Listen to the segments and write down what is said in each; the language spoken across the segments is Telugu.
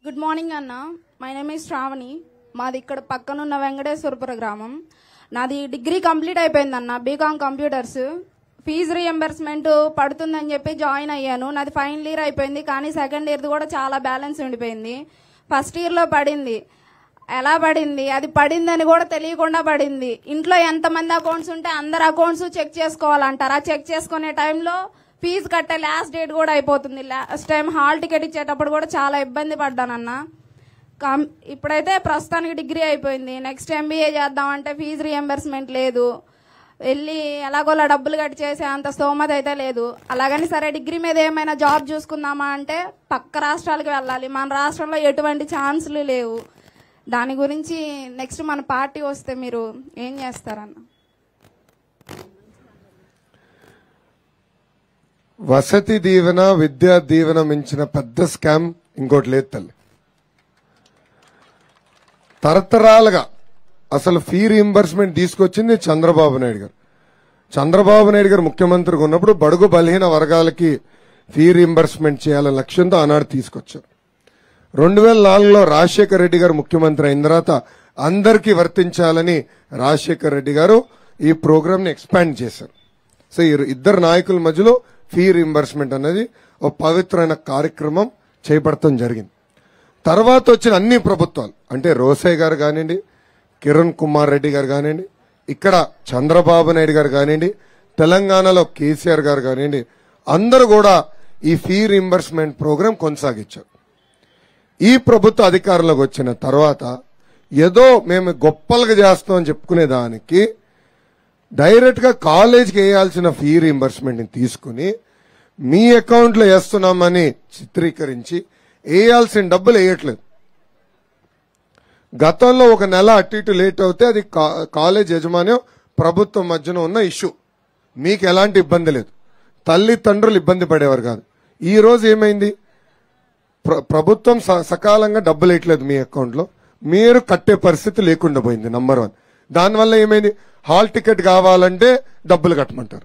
గుడ్ మార్నింగ్ అన్న మై నేమ్ ఈ శ్రావణి మాది ఇక్కడ పక్కనున్న వెంకటేశ్వరపుర గ్రామం నాది డిగ్రీ కంప్లీట్ అయిపోయింది అన్న బీకామ్ కంప్యూటర్స్ ఫీజు రియంబర్స్మెంట్ పడుతుందని చెప్పి జాయిన్ అయ్యాను నాది ఫైనల్ ఇయర్ అయిపోయింది కానీ సెకండ్ ఇయర్ది కూడా చాలా బ్యాలెన్స్ ఉండిపోయింది ఫస్ట్ ఇయర్లో పడింది ఎలా పడింది అది పడిందని కూడా తెలియకుండా పడింది ఇంట్లో ఎంతమంది అకౌంట్స్ ఉంటే అందరు అకౌంట్స్ చెక్ చేసుకోవాలంటారు ఆ చెక్ చేసుకునే టైంలో ఫీజు కట్టే లాస్ట్ డేట్ కూడా అయిపోతుంది లాస్ట్ టైం హాల్ టికెట్ ఇచ్చేటప్పుడు కూడా చాలా ఇబ్బంది పడ్డానన్న కం ఇప్పుడైతే ప్రస్తుతానికి డిగ్రీ అయిపోయింది నెక్స్ట్ ఎంబీఏ చేద్దామంటే ఫీజు రియంబర్స్మెంట్ లేదు వెళ్ళి ఎలాగోలా డబ్బులు కట్టి చేసే అంత స్తోమత అయితే లేదు అలాగని సరే డిగ్రీ మీద ఏమైనా జాబ్ చూసుకుందామా అంటే పక్క రాష్ట్రాలకు వెళ్ళాలి మన రాష్ట్రంలో ఎటువంటి ఛాన్సులు లేవు దాని గురించి నెక్స్ట్ మన పార్టీ వస్తే మీరు ఏం చేస్తారన్న వసతి దీవెన విద్యా దీవెన మించిన పెద్ద స్కామ్ ఇంకోటి లేదు తల్లి తరతరాలుగా అసలు ఫీ రీంబర్స్మెంట్ తీసుకొచ్చింది చంద్రబాబు నాయుడు గారు చంద్రబాబు నాయుడు గారు ముఖ్యమంత్రిగా ఉన్నప్పుడు బడుగు బలహీన వర్గాలకి ఫీ రీంబర్స్మెంట్ చేయాలనే లక్ష్యంతో ఆనాడు తీసుకొచ్చారు రెండు వేల నాలుగులో రాజశేఖర రెడ్డి గారు ముఖ్యమంత్రి అయిన తర్వాత అందరికీ వర్తించాలని రాజశేఖర రెడ్డి గారు ఈ ప్రోగ్రామ్ ని ఎక్స్పాండ్ చేశారు సో ఈ ఇద్దరు నాయకుల మధ్యలో ఫీ రీంబర్స్మెంట్ అనేది ఒక పవిత్రమైన కార్యక్రమం చేపడటం జరిగింది తర్వాత వచ్చిన అన్ని ప్రభుత్వాలు అంటే రోసయ్య గారు కానివ్వండి కిరణ్ కుమార్ రెడ్డి గారు కానివ్వండి ఇక్కడ చంద్రబాబు నాయుడు గారు కానివ్వండి తెలంగాణలో కేసీఆర్ గారు కానివ్వండి అందరూ కూడా ఈ ఫీ రీంబర్స్మెంట్ ప్రోగ్రాం కొనసాగించారు ఈ ప్రభుత్వ అధికారంలోకి వచ్చిన తర్వాత ఏదో మేము గొప్పలుగా చేస్తామని చెప్పుకునే దానికి డైరెక్ట్ గా కాలేజ్కి వేయాల్సిన ఫీ రీంబర్స్మెంట్ ని తీసుకుని మీ అకౌంట్ లో వేస్తున్నామని చిత్రీకరించి వేయాల్సిన డబ్బులు వేయట్లేదు గతంలో ఒక నెల అటు ఇటు లేట్ అవుతే అది కా- కాలేజ్ యజమాన్యం ప్రభుత్వం మధ్యన ఉన్న ఇష్యూ మీకు ఎలాంటి ఇబ్బంది లేదు తల్లిదండ్రులు ఇబ్బంది పడేవారు కాదు ఈ రోజు ఏమైంది ప్ర- ప్రభుత్వం స- సకాలంగా డబ్బులు వేయట్లేదు మీ అకౌంట్ లో మీరు కట్టే పరిస్థితి లేకుండా పోయింది నంబర్ వన్ దానివల్ల ఏమైంది హాల్ టికెట్ కావాలంటే డబ్బులు కట్టమంటారు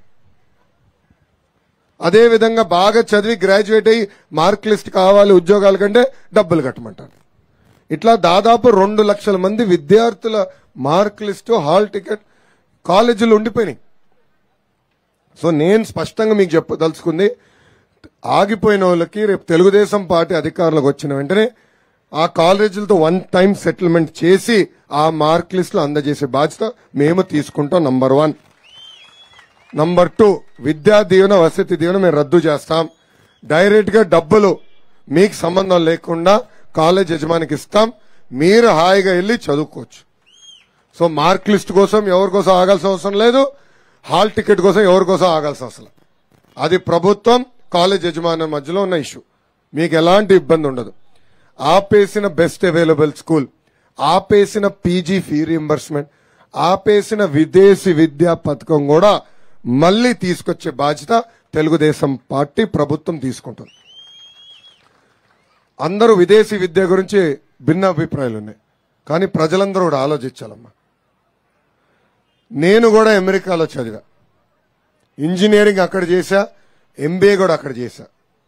అదే విధంగా బాగా చదివి గ్రాడ్యుయేట్ అయ్యి మార్క్ లిస్ట్ కావాలి ఉద్యోగాల కంటే డబ్బులు కట్టమంటారు ఇట్లా దాదాపు రెండు లక్షల మంది విద్యార్థుల మార్క్ లిస్ట్ హాల్ టికెట్ కాలేజీలు ఉండిపోయినాయి సో నేను స్పష్టంగా మీకు చెప్పదలుచుకుంది ఆగిపోయిన వాళ్ళకి రేపు తెలుగుదేశం పార్టీ అధికారంలోకి వచ్చిన వెంటనే ఆ కాలేజీలతో వన్ టైం సెటిల్మెంట్ చేసి ఆ మార్క్ లిస్ట్ లో అందజేసే బాధ్యత మేము తీసుకుంటాం నంబర్ వన్ నంబర్ టూ విద్యా దీవెన వసతి దీవెన మేము రద్దు చేస్తాం డైరెక్ట్ గా డబ్బులు మీకు సంబంధం లేకుండా కాలేజ్ యజమానికి ఇస్తాం మీరు హాయిగా వెళ్ళి చదువుకోవచ్చు సో మార్క్ లిస్ట్ కోసం ఎవరి కోసం ఆగాల్సిన అవసరం లేదు హాల్ టికెట్ కోసం ఎవరి కోసం ఆగాల్సిన అవసరం లేదు. అది ప్రభుత్వం కాలేజ్ యజమాని మధ్యలో ఉన్న ఇష్యూ మీకు ఎలాంటి ఇబ్బంది ఉండదు ఆపేసిన బెస్ట్ అవైలబుల్ స్కూల్ ఆపేసిన పీజీ ఫీ రీంబర్స్మెంట్ ఆపేసిన విదేశీ విద్యా పథకం కూడా మళ్ళీ తీసుకొచ్చే బాధ్యత తెలుగుదేశం పార్టీ ప్రభుత్వం తీసుకుంటుంది అందరూ విదేశీ విద్య గురించి భిన్న అభిప్రాయాలు ఉన్నాయి కానీ ప్రజలందరూ కూడా ఆలోచించాలమ్మా నేను కూడా అమెరికాలో చదివా ఇంజనీరింగ్ అక్కడ చేశా ఎంబీఏ కూడా అక్కడ చేశా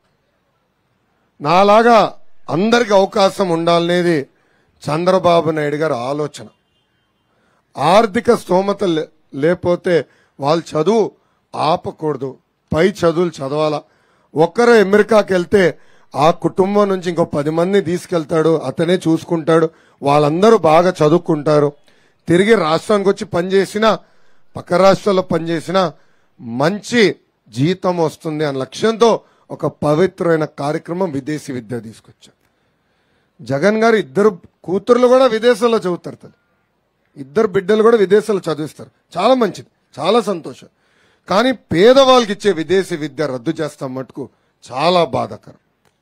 నాలాగా అందరికి అవకాశం ఉండాలనేది చంద్రబాబు నాయుడు గారి ఆలోచన ఆర్థిక స్తోమత లే- లేకపోతే వాళ్ళు చదువు ఆపకూడదు పై చదువులు చదవాలా ఒక్కరు అమెరికాకి వెళ్తే ఆ కుటుంబం నుంచి ఇంకో పది మంది తీసుకెళ్తాడు అతనే చూసుకుంటాడు వాళ్ళందరూ బాగా చదువుకుంటారు తిరిగి రాష్ట్రానికి వచ్చి పనిచేసినా పక్క రాష్ట్రాల్లో పనిచేసినా మంచి జీతం వస్తుంది అన్న లక్ష్యంతో ఒక పవిత్రమైన కార్యక్రమం విదేశీ విద్య తీసుకొచ్చారు జగన్ గారు ఇద్దరు కూతుర్లు కూడా విదేశాల్లో చదువుతారు తల్లి ఇద్దరు బిడ్డలు కూడా విదేశాల్లో చదివిస్తారు చాలా మంచిది చాలా సంతోషం కానీ పేదవాళ్ళకి ఇచ్చే విదేశీ విద్య రద్దు చేస్తాం మటుకు చాలా బాధాకరం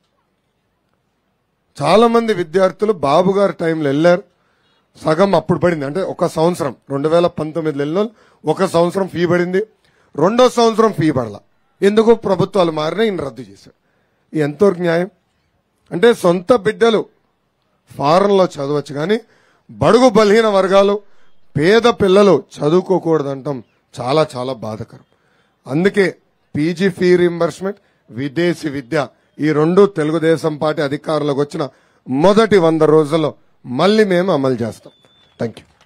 చాలా మంది విద్యార్థులు బాబు గారి టైంలో వెళ్ళారు సగం అప్పుడు పడింది అంటే ఒక సంవత్సరం రెండు వేల పంతొమ్మిదిలో వెళ్ళిన వాళ్ళు ఒక సంవత్సరం ఫీ పడింది రెండో సంవత్సరం ఫీ పడలా ఎందుకు ప్రభుత్వాలు మారినా ఈయన రద్దు చేశారు ఇది ఎంతవరకు న్యాయం అంటే సొంత బిడ్డలు ఫారెన్లో చదవచ్చు కానీ బడుగు బలహీన వర్గాలు పేద పిల్లలు చదువుకోకూడదంటాం చాలా చాలా బాధకరం అందుకే పీజీ ఫీ రీంబర్స్మెంట్ విదేశీ విద్య ఈ రెండు తెలుగుదేశం పార్టీ అధికారంలోకి వచ్చిన మొదటి వంద రోజుల్లో మళ్ళీ మేము అమలు చేస్తాం థ్యాంక్ యూ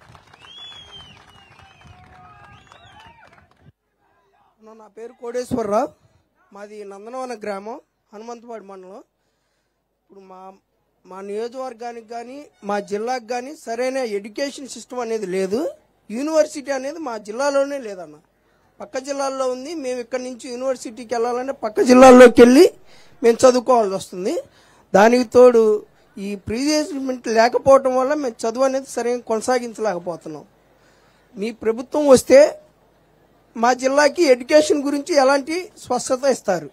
నా- నా పేరు కోడేశ్వరరావు మాది నందనవన గ్రామం హనుమంతపాడు మండలం ఇప్పుడు మా మా నియోజకవర్గానికి కానీ మా జిల్లాకు కానీ సరైన ఎడ్యుకేషన్ సిస్టమ్ అనేది లేదు యూనివర్సిటీ అనేది మా జిల్లాలోనే లేదన్న పక్క జిల్లాల్లో ఉంది మేము ఇక్కడ నుంచి యూనివర్సిటీకి వెళ్ళాలంటే పక్క జిల్లాల్లోకి వెళ్ళి మేము చదువుకోవాల్సి వస్తుంది దానికి తోడు ఈ ప్రీజేస్మెంట్ లేకపోవటం వల్ల మేము చదువు అనేది సరైన కొనసాగించలేకపోతున్నాం మీ ప్రభుత్వం వస్తే మా జిల్లాకి ఎడ్యుకేషన్ గురించి ఎలాంటి స్పష్టత ఇస్తారు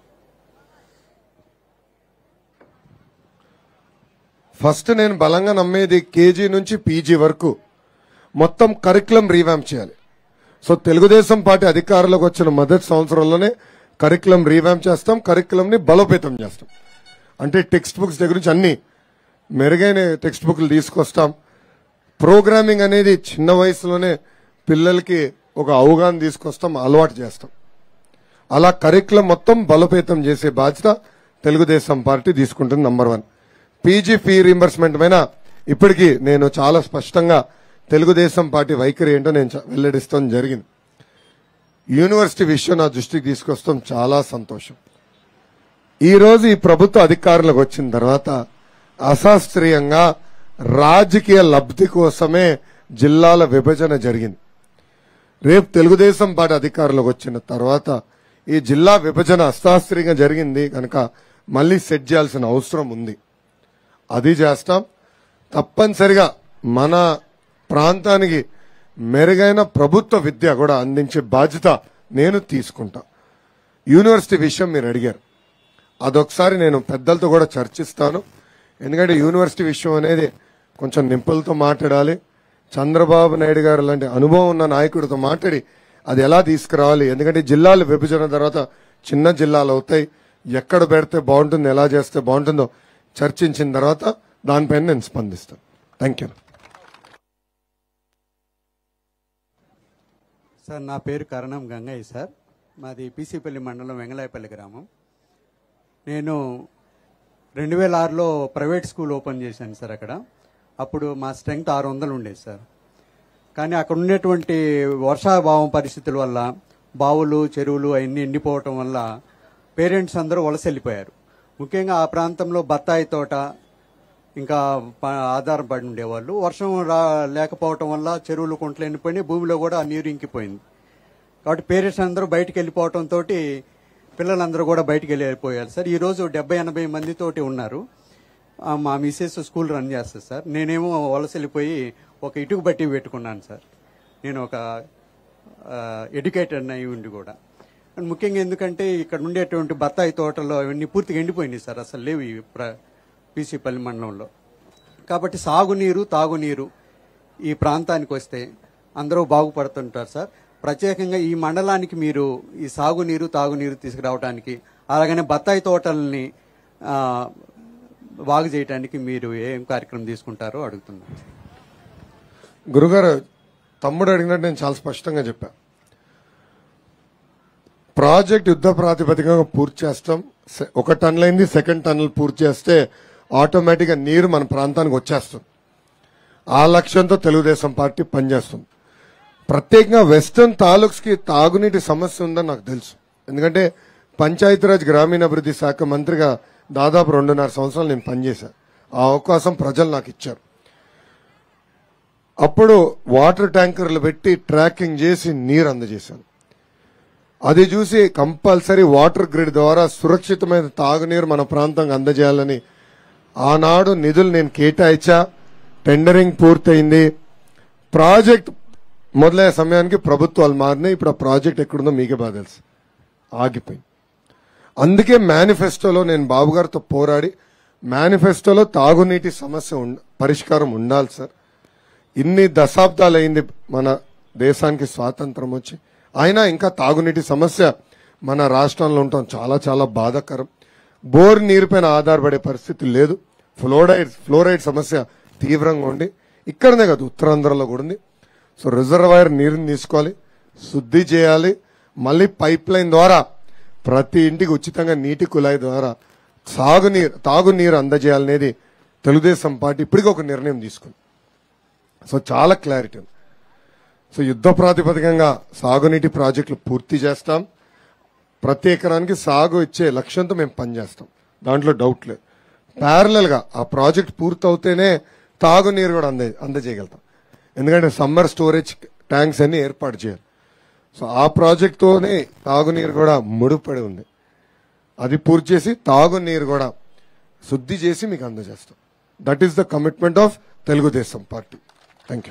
ఫస్ట్ నేను బలంగా నమ్మేది కేజీ నుంచి పీజీ వరకు మొత్తం కరికులం రీవ్యాంప్ చేయాలి సో తెలుగుదేశం పార్టీ అధికారంలోకి వచ్చిన మొదటి సంవత్సరంలోనే కరికులం రీవ్యాంప్ చేస్తాం కరికులం ని బలోపేతం చేస్తాం అంటే టెక్స్ట్ బుక్స్ దగ్గర నుంచి అన్ని మెరుగైన టెక్స్ట్ బుక్లు తీసుకొస్తాం ప్రోగ్రామింగ్ అనేది చిన్న వయసులోనే పిల్లలకి ఒక అవగాహన తీసుకొస్తాం అలవాటు చేస్తాం అలా కరికులం మొత్తం బలోపేతం చేసే బాధ్యత తెలుగుదేశం పార్టీ తీసుకుంటుంది number one PG fee reimbursement పైన ఇప్పటికీ నేను చాలా స్పష్టంగా తెలుగుదేశం పార్టీ వైఖరి ఏంటో నేను చ- వెల్లడిస్తాం జరిగింది యూనివర్సిటీ విషయం నా దృష్టికి తీసుకొస్తాం చాలా సంతోషం ఈ రోజు ఈ ప్రభుత్వ అధికారంలోకి వచ్చిన తర్వాత అశాస్త్రీయంగా రాజకీయ లబ్ధి కోసమే జిల్లాల విభజన జరిగింది రేపు తెలుగుదేశం పార్టీ అధికారంలోకి వచ్చిన తర్వాత ఈ జిల్లా విభజన అశాస్త్రీయంగా జరిగింది కనుక మళ్ళీ సెట్ చేయాల్సిన అవసరం ఉంది అది చేస్తాం తప్పనిసరిగా మన ప్రాంతానికి మెరుగైన ప్రభుత్వ విద్య కూడా అందించే బాధ్యత నేను తీసుకుంటా యూనివర్సిటీ విషయం మీరు అడిగారు అదొకసారి నేను పెద్దలతో కూడా చర్చిస్తాను ఎందుకంటే యూనివర్సిటీ విషయం అనేది కొంచెం నింపులతో మాట్లాడాలి చంద్రబాబు నాయుడు గారు లాంటి అనుభవం ఉన్న నాయకుడితో మాట్లాడి అది ఎలా తీసుకురావాలి ఎందుకంటే జిల్లాల విభజన తర్వాత చిన్న జిల్లాలు అవుతాయి ఎక్కడ పెడితే బాగుంటుంది ఎలా చేస్తే బాగుంటుందో చర్చించిన తర్వాత దానిపైన నేను స్పందిస్తాను థ్యాంక్ యూ సార్ నా పేరు కరణం గంగయ్య సార్ మాది పీసీపల్లి మండలం వెంగళాయపల్లి గ్రామం నేను రెండు వేల ఆరులో ప్రైవేట్ స్కూల్ ఓపెన్ చేశాను సార్ అక్కడ అప్పుడు మా స్ట్రెంగ్త్ ఆరు వందలు ఉండేది సార్ కానీ అక్కడ ఉండేటువంటి వర్షాభావం పరిస్థితుల వల్ల బావులు చెరువులు అవన్నీ ఎండిపోవటం వల్ల పేరెంట్స్ అందరూ వలస వెళ్ళిపోయారు ముఖ్యంగా ఆ ప్రాంతంలో బత్తాయి తోట ఇంకా ప- ఆధారపడి ఉండేవాళ్ళు వర్షం రా లేకపోవటం వల్ల చెరువులు కుంటలు ఎండిపోయినాయి భూమిలో కూడా ఆ నీరు ఇంకిపోయింది కాబట్టి పేరెంట్స్ అందరూ బయటికి వెళ్ళిపోవటంతో పిల్లలందరూ కూడా బయటికి వెళ్ళిపోయారు సార్ ఈ రోజు డెబ్బై ఎనభై మందితోటి ఉన్నారు ఆ, మా మిస్సెస్ స్కూల్ రన్ చేస్తుంది సార్ నేనేమో వలస వెళ్ళిపోయి ఒక ఇటుకు బట్టి పెట్టుకున్నాను సార్ నేను ఒక ఎడ్యుకేటెడ్ అయి ఉండి కూడా అండ్ ముఖ్యంగా ఎందుకంటే ఇక్కడ ఉండేటువంటి బత్తాయి తోటలో ఇవన్నీ పూర్తిగా ఎండిపోయినాయి సార్ అసలు లేవు ఈ ప్ర పీసీపల్లి మండలంలో కాబట్టి సాగునీరు తాగునీరు ఈ ప్రాంతానికి వస్తే అందరూ బాగుపడుతుంటారు సార్ ప్రత్యేకంగా ఈ మండలానికి మీరు ఈ సాగునీరు తాగునీరు తీసుకురావడానికి అలాగనే బత్తాయి తోటల్ని ఆ, బాగు చేయడానికి మీరు ఏం కార్యక్రమం తీసుకుంటారో అడుగుతున్నాను గురుగారు తమ్ముడు అడిగినట్టు నేను చాలా స్పష్టంగా చెప్పా ప్రాజెక్ట్ యుద్ధ ప్రాతిపదికగా పూర్తి చేస్తాం సె- ఒక టన్నులు అయింది సెకండ్ టన్నులు పూర్తి చేస్తే ఆటోమేటిక్ గా నీరు మన ప్రాంతానికి వచ్చేస్తుంది ఆ లక్ష్యంతో తెలుగుదేశం పార్టీ పనిచేస్తుంది ప్రత్యేకంగా వెస్టర్న్ తాలూక్స్ కి తాగునీటి సమస్య ఉందని నాకు తెలుసు ఎందుకంటే పంచాయతీరాజ్ గ్రామీణాభివృద్ధి శాఖ మంత్రిగా దాదాపు రెండున్నర సంవత్సరాలు నేను పనిచేశాను ఆ అవకాశం ప్రజలు నాకు ఇచ్చారు అప్పుడు వాటర్ ట్యాంకర్లు పెట్టి ట్రాకింగ్ చేసి నీరు అందజేశాను అది చూసి కంపల్సరీ వాటర్ గ్రిడ్ ద్వారా సురక్షితమైన తాగునీరు మన ప్రాంతానికి అందజేయాలని ఆనాడు నిధులు నేను కేటాయించా టెండరింగ్ పూర్తయింది ప్రాజెక్ట్ మొదలయ్యే సమయానికి ప్రభుత్వాలు మారినాయి ఇప్పుడు ఆ ప్రాజెక్ట్ ఎక్కడుందో మీకే బాగా తెలుసు ఆగిపోయింది అందుకే మేనిఫెస్టోలో నేను బాబు గారితో పోరాడి మేనిఫెస్టోలో తాగునీటి సమస్య ఉండ- పరిష్కారం ఉండాలి సార్ ఇన్ని దశాబ్దాలు అయింది మన దేశానికి స్వాతంత్రం వచ్చి అయినా ఇంకా తాగునీటి సమస్య మన రాష్ట్రంలో ఉండటం చాలా చాలా బాధాకరం బోర్ నీరుపైన ఆధారపడే పరిస్థితి లేదు ఫ్లోరైడ్ ఫ్లోరైడ్ సమస్య తీవ్రంగా ఉండి ఇక్కడనే కాదు ఉత్తరాంధ్రలో కూడా ఉంది సో రిజర్వాయర్ నీరుని తీసుకోవాలి శుద్ధి చేయాలి మళ్ళీ పైప్ లైన్ ద్వారా ప్రతి ఇంటికి ఉచితంగా నీటి కుళాయి ద్వారా సాగునీరు తాగునీరు అందజేయాలనేది తెలుగుదేశం పార్టీ ఇప్పటికీ ఒక నిర్ణయం తీసుకుంది సో చాలా క్లారిటీ ఉంది సో యుద్ధ ప్రాతిపదికంగా సాగునీటి ప్రాజెక్టులు పూర్తి చేస్తాం ప్రతి ఎకరానికి సాగు ఇచ్చే లక్ష్యంతో మేము పనిచేస్తాం దాంట్లో డౌట్ లేదు ప్యారలల్ గా ఆ ప్రాజెక్ట్ పూర్తవుతేనే తాగునీరు కూడా అందే అందజేయగలుగుతాం ఎందుకంటే సమ్మర్ స్టోరేజ్ ట్యాంక్స్ అన్ని ఏర్పాటు చేయాలి సో ఆ ప్రాజెక్ట్తోనే తాగునీరు కూడా ముడిపడి ఉంది అది పూర్తి చేసి తాగునీరు కూడా శుద్ధి చేసి మీకు అందజేస్తాం that is the commitment of Telugu Desam party thank you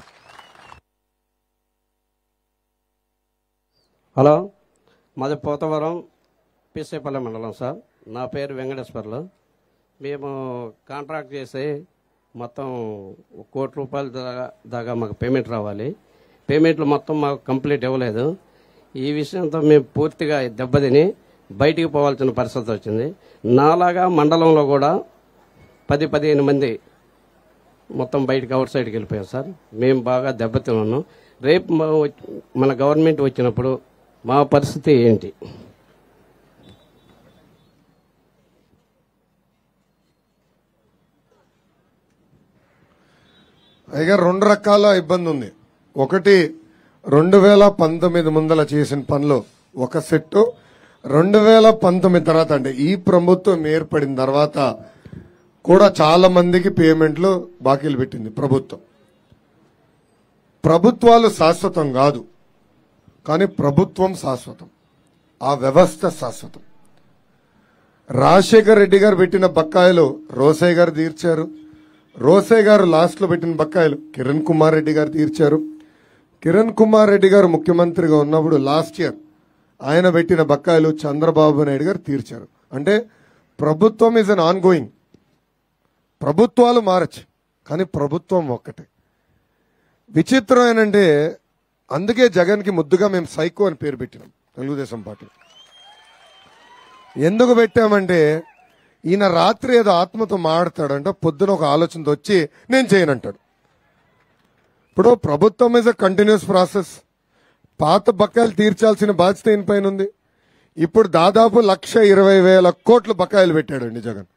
hello మాది పోతవరం పీసేపల్లి మండలం సార్ నా పేరు వెంకటేశ్వర్లు మేము కాంట్రాక్ట్ చేసి మొత్తం ఒక కోటి రూపాయల దాకా దాకా మాకు పేమెంట్ రావాలి పేమెంట్లు మొత్తం మాకు కంప్లీట్ ఇవ్వలేదు ఈ విషయంతో మేము పూర్తిగా దెబ్బతిని బయటికి పోవాల్సిన పరిస్థితి వచ్చింది నాలాగా మండలంలో కూడా పది పదిహేను మంది మొత్తం బయటకు అవుట్ సైడ్కి వెళ్ళిపోయాం సార్ మేము బాగా దెబ్బతిన్నాను రేపు మా వచ్చి- మన గవర్నమెంట్ వచ్చినప్పుడు మా పరిస్థితి ఏంటి పైగా రెండు రకాల ఇబ్బంది ఉంది ఒకటి రెండు వేల పంతొమ్మిది ముందల చేసిన పనులు ఒక సెట్ రెండు వేల పంతొమ్మిది తర్వాత అంటే ఈ ప్రభుత్వం ఏర్పడిన తర్వాత కూడా చాలా మందికి పేమెంట్లు బాకీలు పెట్టింది ప్రభుత్వం ప్రభుత్వాలు శాశ్వతం కాదు కానీ ప్రభుత్వం శాశ్వతం ఆ వ్యవస్థ శాశ్వతం రాజశేఖర్ రెడ్డి గారు పెట్టిన బకాయిలు రోసయ్య గారు తీర్చారు రోసయ్య గారు లాస్ట్ లో పెట్టిన బకాయిలు కిరణ్ కుమార్ రెడ్డి గారు తీర్చారు కిరణ్ కుమార్ రెడ్డి గారు ముఖ్యమంత్రిగా ఉన్నప్పుడు లాస్ట్ ఇయర్ ఆయన పెట్టిన బకాయిలు చంద్రబాబు నాయుడు గారు తీర్చారు అంటే ప్రభుత్వం ఇస్ అన్ ఆన్ గోయింగ్ ప్రభుత్వాలు మారచ్చు కానీ ప్రభుత్వం ఒక్కటే విచిత్రం ఏంటంటే అందుకే జగన్కి ముద్దుగా మేము సైకో అని పేరు పెట్టినాం తెలుగుదేశం పార్టీ ఎందుకు పెట్టామంటే ఈయన రాత్రి ఏదో ఆత్మతో మాడతాడంట పొద్దున ఒక ఆలోచనతో వచ్చి నేను చేయనంటాడు ఇప్పుడు ప్రభుత్వం ఇస్ అ కంటిన్యూస్ ప్రాసెస్ పాత బకాయిలు తీర్చాల్సిన బాధ్యత ఈయన పైన ఉంది ఇప్పుడు దాదాపు లక్ష ఇరవై వేల కోట్ల బకాయిలు పెట్టాడండి జగన్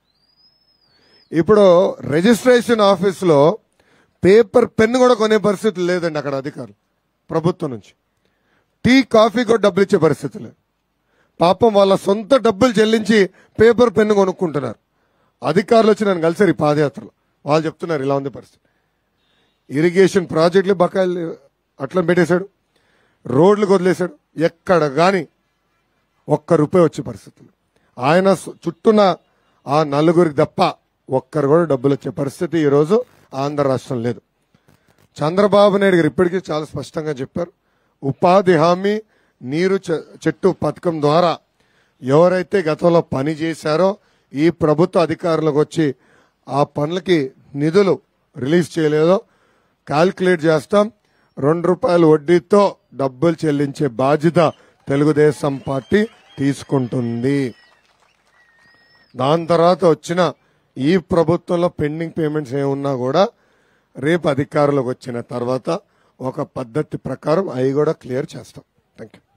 ఇప్పుడు రిజిస్ట్రేషన్ ఆఫీస్లో పేపర్ పెన్ కూడా కొనే పరిస్థితి లేదండి అక్కడ అధికారులు ప్రభుత్వం నుంచి టీ కాఫీ కూడా డబ్బులు ఇచ్చే పరిస్థితి లేదు పాపం వాళ్ళ సొంత డబ్బులు చెల్లించి పేపర్ పెన్ కొనుక్కుంటున్నారు అధికారులు వచ్చి నన్ను కలిసారు ఈ పాదయాత్రలో వాళ్ళు చెప్తున్నారు ఇలా ఉంది పరిస్థితి ఇరిగేషన్ ప్రాజెక్టులు బకాయిలు అట్లా పెట్టేశాడు రోడ్లు వదిలేశాడు ఎక్కడ గాని ఒక్క రూపాయి వచ్చే పరిస్థితులు ఆయన సు- చుట్టూన ఆ నలుగురికి తప్ప ఒక్కరు కూడా డబ్బులు వచ్చే పరిస్థితి ఈరోజు ఆంధ్ర రాష్ట్రం లేదు చంద్రబాబు నాయుడు గారు ఇప్పటికీ చాలా స్పష్టంగా చెప్పారు ఉపాధి హామీ నీరు చె- చెట్టు పథకం ద్వారా ఎవరైతే గతంలో పని చేశారో ఈ ప్రభుత్వ అధికారులకు వచ్చి ఆ పనులకి నిధులు రిలీజ్ చేయలేదో క్యాల్కులేట్ చేస్తాం రెండు రూపాయల వడ్డీతో డబ్బులు చెల్లించే బాధ్యత తెలుగుదేశం పార్టీ తీసుకుంటుంది దాని తర్వాత వచ్చిన ఈ ప్రభుత్వంలో పెండింగ్ పేమెంట్స్ ఏమున్నా కూడా రేపు అధికారులకు వచ్చిన తర్వాత ఒక పద్ధతి ప్రకారం అవి కూడా క్లియర్ చేస్తాం థ్యాంక్ యూ